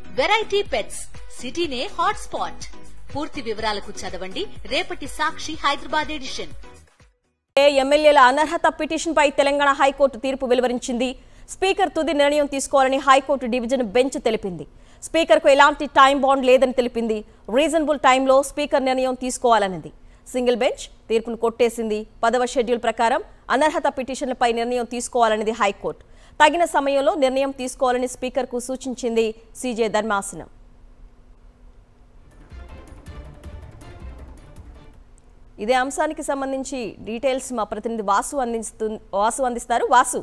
variety pets సిటీనే hot spot పూర్తి వివరాలకు చదవండి రేపటి సాక్షి హైదరాబాద్ ఎడిషన్ ఏ ఎమ్మెల్యేల అనర్హత పిటిషన్పై తెలంగాణ హైకోర్టు తీర్పు వెలువరించింది స్పీకర్ తుది నిర్ణయం తీసుకోవాలని హైకోర్టు డివిజన్ బెంచ్ తెలిపింది స్పీకర్కు ఎలాంటి టైం బాండ్ లేదని తెలిపింది రీజనబుల్ టైంలో స్పీకర్ నిర్ణయం తీసుకోవాలన్నది సింగిల్ బెంచ్ తీర్పును కొట్టేసింది పదవ షెడ్యూల్ ప్రకారం అనర్హత పిటిషన్లపై నిర్ణయం తీసుకోవాలన్నది హైకోర్టు తగిన సమయంలో నిర్ణయం తీసుకోవాలని స్పీకర్కు సూచించింది సీజే ధర్మాసనం ఇదే అంశానికి సంబంధించి డీటెయిల్స్ మా ప్రతినిధి వాసు అందిస్తు వాసు అందిస్తారు వాసు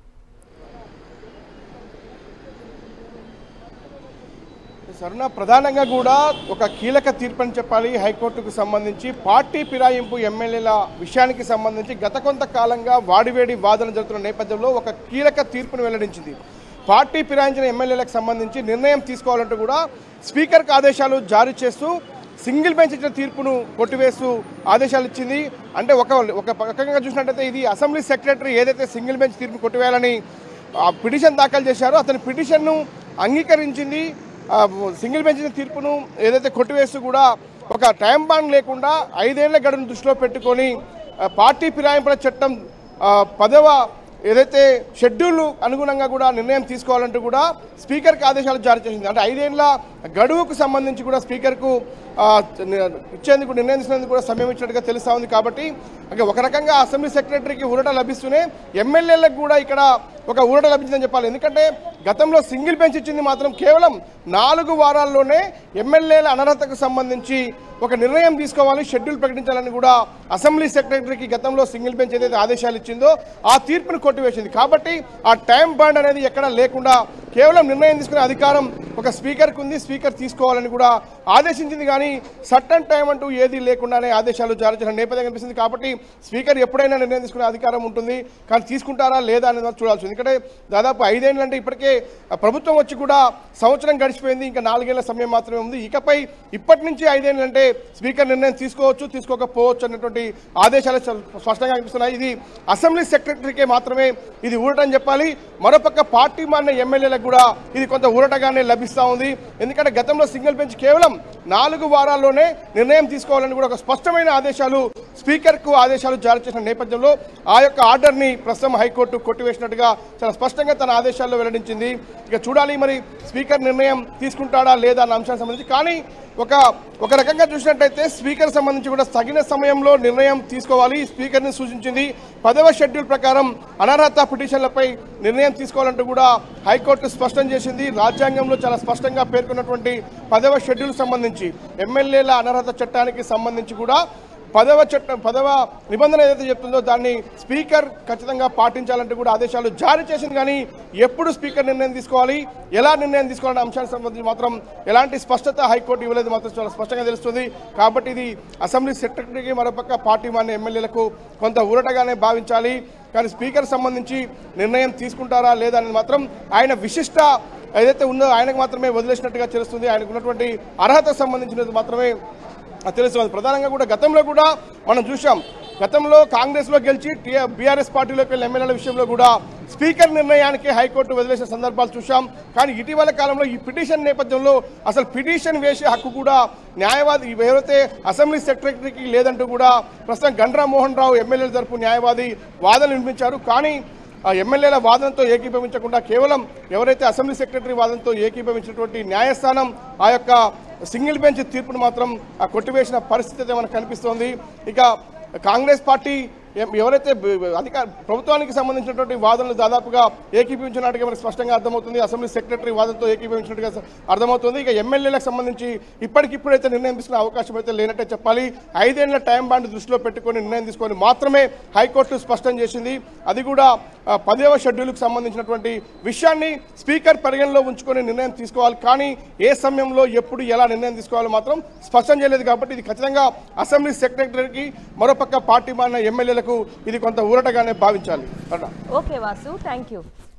సరుణ ప్రధానంగా కూడా ఒక కీలక తీర్పు అని చెప్పాలి హైకోర్టుకు సంబంధించి పార్టీ ఫిరాయింపు ఎమ్మెల్యేల విషయానికి సంబంధించి గత కొంతకాలంగా వాడివేడి వాదన జరుగుతున్న నేపథ్యంలో ఒక కీలక తీర్పును వెల్లడించింది పార్టీ ఫిరాయించిన ఎమ్మెల్యేలకు సంబంధించి నిర్ణయం తీసుకోవాలంటూ కూడా స్పీకర్కి ఆదేశాలు జారీ చేస్తూ సింగిల్ బెంచ్ ఇచ్చిన తీర్పును కొట్టివేస్తూ ఆదేశాలు ఇచ్చింది అంటే ఒక ఒక పక్కగా చూసినట్టయితే ఇది అసెంబ్లీ సెక్రటరీ ఏదైతే సింగిల్ బెంచ్ తీర్పు కొట్టివేయాలని ఆ పిటిషన్ దాఖలు చేశారో అతని పిటిషన్ను అంగీకరించింది ఆ, సింగిల్ బెంచ్ ఇచ్చిన తీర్పును ఏదైతే కొట్టివేస్తూ కూడా ఒక టైం బాండ్ లేకుండా ఐదేళ్ల గడువును దృష్టిలో పెట్టుకొని ఆ, పార్టీ ఫిరాయింపుల చట్టం ఆ, పదవ ఏదైతే షెడ్యూల్ అనుగుణంగా కూడా నిర్ణయం తీసుకోవాలంటూ కూడా స్పీకర్కి ఆదేశాలు జారీ చేసింది అంటే ఐదేళ్ల గడువుకు సంబంధించి కూడా స్పీకర్కు ఆ, ని- ఇచ్చేందుకు నిర్ణయం తీసుకునేందుకు కూడా సమయం ఇచ్చినట్టుగా తెలుస్తా ఉంది కాబట్టి అంటే ఒక రకంగా అసెంబ్లీ సెక్రటరీకి ఊరట లభిస్తూనే ఎమ్మెల్యేలకు కూడా ఇక్కడ ఒక ఊరట లభించిందని చెప్పాలి ఎందుకంటే గతంలో సింగిల్ బెంచ్ ఇచ్చింది మాత్రం కేవలం నాలుగు వారాల్లోనే ఎమ్మెల్యేల అనర్హతకు సంబంధించి ఒక నిర్ణయం తీసుకోవాలి షెడ్యూల్ ప్రకటించాలని కూడా అసెంబ్లీ సెక్రటరీకి గతంలో సింగిల్ బెంచ్ ఏదైతే ఆదేశాలు ఇచ్చిందో ఆ తీర్పును కొట్టివేసింది కాబట్టి ఆ టైం బాండ్ అనేది ఎక్కడ లేకుండా కేవలం నిర్ణయం తీసుకునే అధికారం ఒక స్పీకర్కి ఉంది స్పీకర్ తీసుకోవాలని కూడా ఆదేశించింది కానీ సట్టన్ టైం అంటూ ఏది లేకుండానే ఆదేశాలు జారీ చేసిన నేపథ్యం కనిపిస్తుంది కాబట్టి స్పీకర్ ఎప్పుడైనా నిర్ణయం తీసుకునే అధికారం ఉంటుంది కానీ తీసుకుంటారా లేదా అనేది మాత్రం చూడాల్సి ఉంది ఎందుకంటే దాదాపు ఐదేళ్ళు అంటే ఇప్పటికే ప్రభుత్వం వచ్చి కూడా సంవత్సరం గడిచిపోయింది ఇంకా నాలుగేళ్ల సమయం మాత్రమే ఉంది ఇకపై ఇప్పటి నుంచి ఐదేళ్ళు అంటే స్పీకర్ నిర్ణయం తీసుకోవచ్చు తీసుకోకపోవచ్చు అన్నటువంటి ఆదేశాలు స్ప- స్పష్టంగా కనిపిస్తున్నాయి ఇది అసెంబ్లీ సెక్రటరీకే మాత్రమే ఇది ఊరటని చెప్పాలి మరోపక్క పార్టీ మారిన ఎమ్మెల్యేలకు కూడా ఇది కొంత ఊరటగానే లభిస్తూ ఉంది ఎందుకంటే గతంలో సింగిల్ బెంచ్ కేవలం నాలుగు వారాల్లోనే నిర్ణయం తీసుకోవాలని కూడా ఒక స్పష్టమైన ఆదేశాలు స్పీకర్కు ఆదేశాలు జారీ చేసిన నేపథ్యంలో ఆ యొక్క ఆర్డర్ని ప్రస్తుతం హైకోర్టు కొట్టివేసినట్టుగా చాలా స్పష్టంగా తన ఆదేశాల్లో వెల్లడించింది ఇక చూడాలి మరి స్పీకర్ నిర్ణయం తీసుకుంటాడా లేదా అన్న అంశానికి సంబంధించి కానీ ఒక ఒక రకంగా చూసినట్టయితే స్పీకర్ సంబంధించి కూడా తగిన సమయంలో నిర్ణయం తీసుకోవాలి స్పీకర్ని సూచించింది పదవ షెడ్యూల్ ప్రకారం అనర్హత పిటిషన్లపై నిర్ణయం తీసుకోవాలంటూ కూడా హైకోర్టు స్పష్టం చేసింది రాజ్యాంగంలో చాలా స్పష్టంగా పేర్కొన్నటువంటి పదవ షెడ్యూల్ సంబంధించి ఎమ్మెల్యేల అనర్హత చట్టానికి సంబంధించి కూడా పదవ చట్టం పదవ నిబంధన ఏదైతే చెప్తుందో దాన్ని స్పీకర్ ఖచ్చితంగా పాటించాలంటే కూడా ఆదేశాలు జారీ చేసింది కానీ ఎప్పుడు స్పీకర్ నిర్ణయం తీసుకోవాలి ఎలా నిర్ణయం తీసుకోవాలనే అంశానికి సంబంధించి మాత్రం ఎలాంటి స్పష్టత హైకోర్టు ఇవ్వలేదు మాత్రం చాలా స్పష్టంగా తెలుస్తుంది కాబట్టి ఇది అసెంబ్లీ సెక్రటరీకి మరోపక్క పార్టీ మాన్య ఎమ్మెల్యేలకు కొంత ఊరటగానే భావించాలి కానీ స్పీకర్ సంబంధించి నిర్ణయం తీసుకుంటారా లేదా అనేది మాత్రం ఆయన విశిష్ట ఏదైతే ఉందో ఆయనకు మాత్రమే వదిలేసినట్టుగా తెలుస్తుంది ఆయనకు ఉన్నటువంటి అర్హత సంబంధించినది మాత్రమే అది తెలుస్తుంది ప్రధానంగా కూడా గతంలో కూడా మనం చూసాం గతంలో కాంగ్రెస్లో గెలిచి బీఆర్ఎస్ పార్టీలోకి వెళ్ళిన ఎమ్మెల్యేల విషయంలో కూడా స్పీకర్ నిర్ణయానికి హైకోర్టు వదిలేసిన సందర్భాలు చూసాం కానీ ఇటీవల కాలంలో ఈ పిటిషన్ నేపథ్యంలో అసలు పిటిషన్ వేసే హక్కు కూడా న్యాయవాది ఎవరైతే అసెంబ్లీ సెక్రటరీకి లేదంటూ కూడా ప్రస్తుతం గండ్రా మోహన్ రావు ఎమ్మెల్యేల తరపు న్యాయవాది వాదనలు వినిపించారు కానీ ఆ ఎమ్మెల్యేల వాదనతో ఏకీభవించకుండా కేవలం ఎవరైతే అసెంబ్లీ సెక్రటరీ వాదనతో ఏకీభవించినటువంటి న్యాయస్థానం ఆ యొక్క సింగిల్ బెంచ్ తీర్పును మాత్రం ఆ కొట్టివేసిన పరిస్థితి అయితే మనకు కనిపిస్తోంది ఇక కాంగ్రెస్ పార్టీ ఎం- ఎవరైతే బ- బ- అధికార ప్రభుత్వానికి సంబంధించినటువంటి వాదనలు దాదాపుగా ఏకీభవించినట్టుగా మనకు స్పష్టంగా అర్థమవుతుంది అసెంబ్లీ సెక్రటరీ వాదనతో ఏకీభవించినట్టుగా స- అర్థమవుతుంది ఇక ఎమ్మెల్యేలకు సంబంధించి ఇప్పటికిప్పుడైతే నిర్ణయం తీసుకునే అవకాశం అయితే లేనట్టే చెప్పాలి ఐదేళ్ల టైం బాండ్ దృష్టిలో పెట్టుకొని నిర్ణయం తీసుకొని మాత్రమే హైకోర్టు స్పష్టం చేసింది అది కూడా ఆ, పదేవ షెడ్యూల్కి సంబంధించినటువంటి విషయాన్ని స్పీకర్ పరిగణలో ఉంచుకొని నిర్ణయం తీసుకోవాలి కానీ ఏ సమయంలో ఎప్పుడు ఎలా నిర్ణయం తీసుకోవాలో మాత్రం స్పష్టం చేయలేదు కాబట్టి ఇది ఖచ్చితంగా అసెంబ్లీ సెక్రటరీకి మరోపక్క పార్టీ మారిన ఎమ్మెల్యేలకు ఇది కొంత ఊరటగానే భావించాలి అన్నా ఓకే వాసు థ్యాంక్ యూ